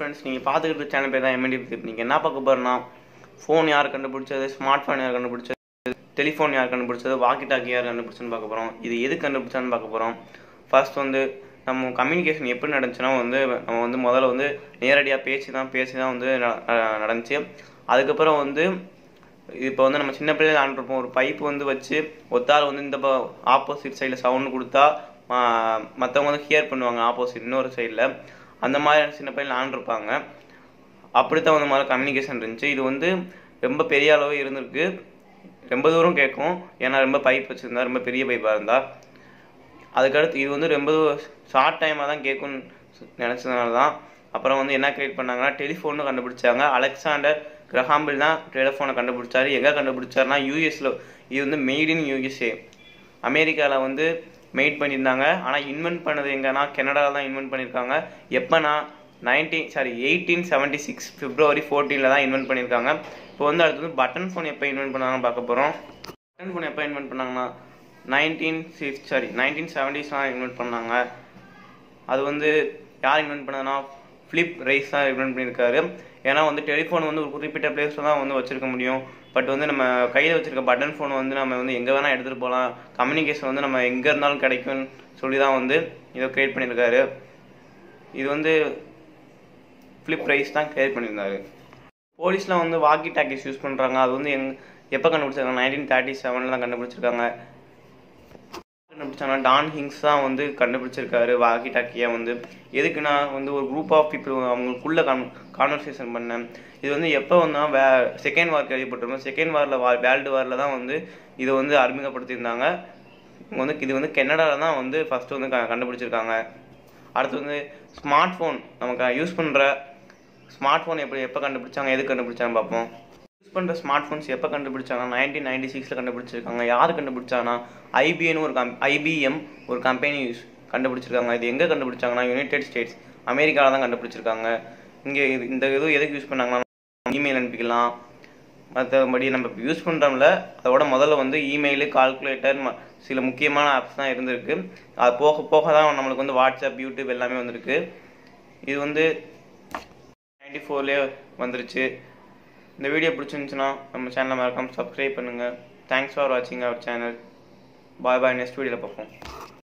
friends நீங்கள் பார்த்துக்கிட்டு channel பேர் தான் எம்என்டி நீங்கள் என்ன பார்க்க போகிறோன்னா ஃபோன் யார் கண்டுபிடிச்சது ஸ்மார்ட் ஃபோன் யார் கண்டுபிடிச்சது டெலிஃபோன் யார் கண்டுபிடிச்சது வாக்கி டாக்கி யார் கண்டுபிடிச்சதுன்னு பார்க்க போகிறோம் இது எது கண்டுபிடிச்சான்னு பார்க்க போகிறோம் ஃபர்ஸ்ட் வந்து நம்ம கம்யூனிகேஷன் எப்படி நடந்துச்சுன்னா வந்து நம்ம வந்து முதல்ல வந்து நேரடியாக பேசி தான் பேசி தான் வந்து ந- ந- நடந்துச்சு அதுக்கப்புறம் வந்து இப்போ வந்து நம்ம சின்ன பிள்ளைல ஆண்டிருப்போம் ஒரு பைப் வந்து வச்சு ஒத்தாள் வந்து இந்த ஆப்போசிட் சைடில் சவுண்ட் கொடுத்தா மற்றவங்க வந்து ஹியர் பண்ணுவாங்க ஆப்போசிட் இன்னொரு சைடில் அந்த மாதிரி சின்ன பிள்ளைல ஆண்டிருப்பாங்க அப்படித்தான் வந்து முதல்ல கம்யூனிகேஷன் இருந்துச்சு இது வந்து ரொம்ப பெரிய அளவு இருந்திருக்கு ரொம்ப தூரம் கேட்கும் ஏன்னா ரொம்ப பைப் வச்சுருந்தா ரொம்ப பெரிய பைப்பாக இருந்தா அதுக்கடுத்து இது வந்து ரொம்ப ஷார்ட் டைமாக தான் கேட்கும்னு நினச்சதுனால தான் அப்புறம் வந்து என்ன கிரியேட் பண்ணாங்கன்னா டெலிஃபோன்னு கண்டுபிடிச்சாங்க அலெக்சாண்டர் கிரஹாம்பில் தான் டெலிஃபோனை கண்டுபிடிச்சாரு எங்கே கண்டுபிடிச்சாருன்னா யூஎஸ்ல இது வந்து மேட் இன் யூஎஸ்ஏ அமெரிக்காவில் வந்து மேட் பண்ணியிருந்தாங்க ஆனால் இன்வென்ட் பண்ணது எங்கன்னா கனடாவில் தான் இன்வென்ட் பண்ணியிருக்காங்க எப்போனா nineteen sorry eighteen seventy six February ஃபோர்டீனில் தான் இன்வென்ட் பண்ணியிருக்காங்க இப்போ வந்து அடுத்து வந்து பட்டன் ஃபோன் எப்போ இன்வென்ட் பண்ணாங்கன்னு பார்க்க போகிறோம் பட்டன் ஃபோன் எப்போ இன்வென்ட் பண்ணாங்கன்னா நைன்டீன் சிக்ஸ் சாரி நைன்டீன் செவன்டிஸ்லாம் இன்வென்ட் பண்ணாங்க அது வந்து யார் இன்வென்ட் பண்ணதுன்னா ஃபிலிப் ரைஸ் தான் இன்வென்ட் பண்ணியிருக்காரு ஏன்னா வந்து டெலிஃபோன் வந்து ஒரு குறிப்பிட்ட பிளேஸில் தான் வந்து வச்சிருக்க முடியும் பட் வந்து நம்ம கையில் வச்சிருக்க பட்டன் ஃபோன் வந்து நம்ம வந்து எங்கே வேணால் எடுத்துகிட்டு போகலாம் கம்யூனிகேஷன் வந்து நம்ம எங்கே இருந்தாலும் கிடைக்கும்னு சொல்லி தான் வந்து இதை கிரியேட் பண்ணியிருக்காரு இது வந்து ஃபிலிப் ரைஸ் தான் கிரியேட் பண்ணியிருந்தாரு போலீஸ்லாம் வந்து வாக்கி டாக்கிஸ் யூஸ் பண்ணுறாங்க அது வந்து எங் எப்போ கண்டுபிடிச்சாங்க நைன்டீன் தேர்ட்டி செவனில் தான் கண்டுபிடிச்சிருக்காங்க கண்டுபிடிச்சாங்கன்னா டான் ஹிங்ஸ் தான் வந்து கண்டுபிடிச்சிருக்காரு வாக்கி டாக்கியா வந்து எதுக்குன்னா வந்து ஒரு குரூப் ஆஃப் பீப்புள் அவங்களுக்குள்ள கான் கான்வர்சேஷன் பண்ணேன் இது வந்து எப்போ வந்தா வே செகண்ட் வார் கேள்விப்பட்டிருந்தோம் செகண்ட் வாரில் வா வேர்ல்டு வாரில் தான் வந்து இதை வந்து அறிமுகப்படுத்தியிருந்தாங்க இவங்க வந்து இது வந்து கனடாவில் தான் வந்து ஃபஸ்ட்டு வந்து க- கண்டுபிடிச்சிருக்காங்க அடுத்து வந்து ஸ்மார்ட் ஃபோன் நமக்கு யூஸ் பண்ணுற ஸ்மார்ட் ஃபோன் எப்படி எப்போ கண்டுபிடிச்சாங்க எது கண்டுபிடிச்சாங்கன்னு பார்ப்போம் யூஸ் பண்ணுற ஸ்மார்ட் ஃபோன்ஸ் எப்போ கண்டுபிடிச்சாங்க நைன்டீன் நைன்டி சிக்ஸில் கண்டுபிடிச்சிருக்காங்க யார் கண்டுபிடிச்சாங்கன்னா ஐபிஎன்னு ஒரு கம் ஐபிஎம் ஒரு கம்பெனி யூஸ் கண்டுபிடிச்சிருக்காங்க இது எங்கே கண்டுபிடிச்சாங்கன்னா யுனைடெட் ஸ்டேட்ஸ் அமெரிக்காவில் தான் கண்டுபிடிச்சிருக்காங்க இங்கே இது இந்த இது எதுக்கு யூஸ் பண்ணாங்கன்னா இமெயில் அனுப்பிக்கலாம் மற்றபடி நம்ம யூஸ் பண்ணுறோம்ல அதோட முதல்ல வந்து இமெயிலு கால்குலேட்டர் சில முக்கியமான ஆப்ஸ் தான் இருந்திருக்கு அது போக போக தான் நம்மளுக்கு வந்து வாட்ஸ்அப் யூடியூப் எல்லாமே வந்திருக்கு இது வந்து நைன்டி ஃபோர்லேயே வந்துருச்சு இந்த வீடியோ பிடிச்சிருந்துச்சுன்னா நம்ம சேனலை மறக்காம சப்ஸ்கிரைப் பண்ணுங்கள் தேங்க்ஸ் ஃபார் வாட்சிங் our channel bye bye next வீடியோவில் பார்ப்போம்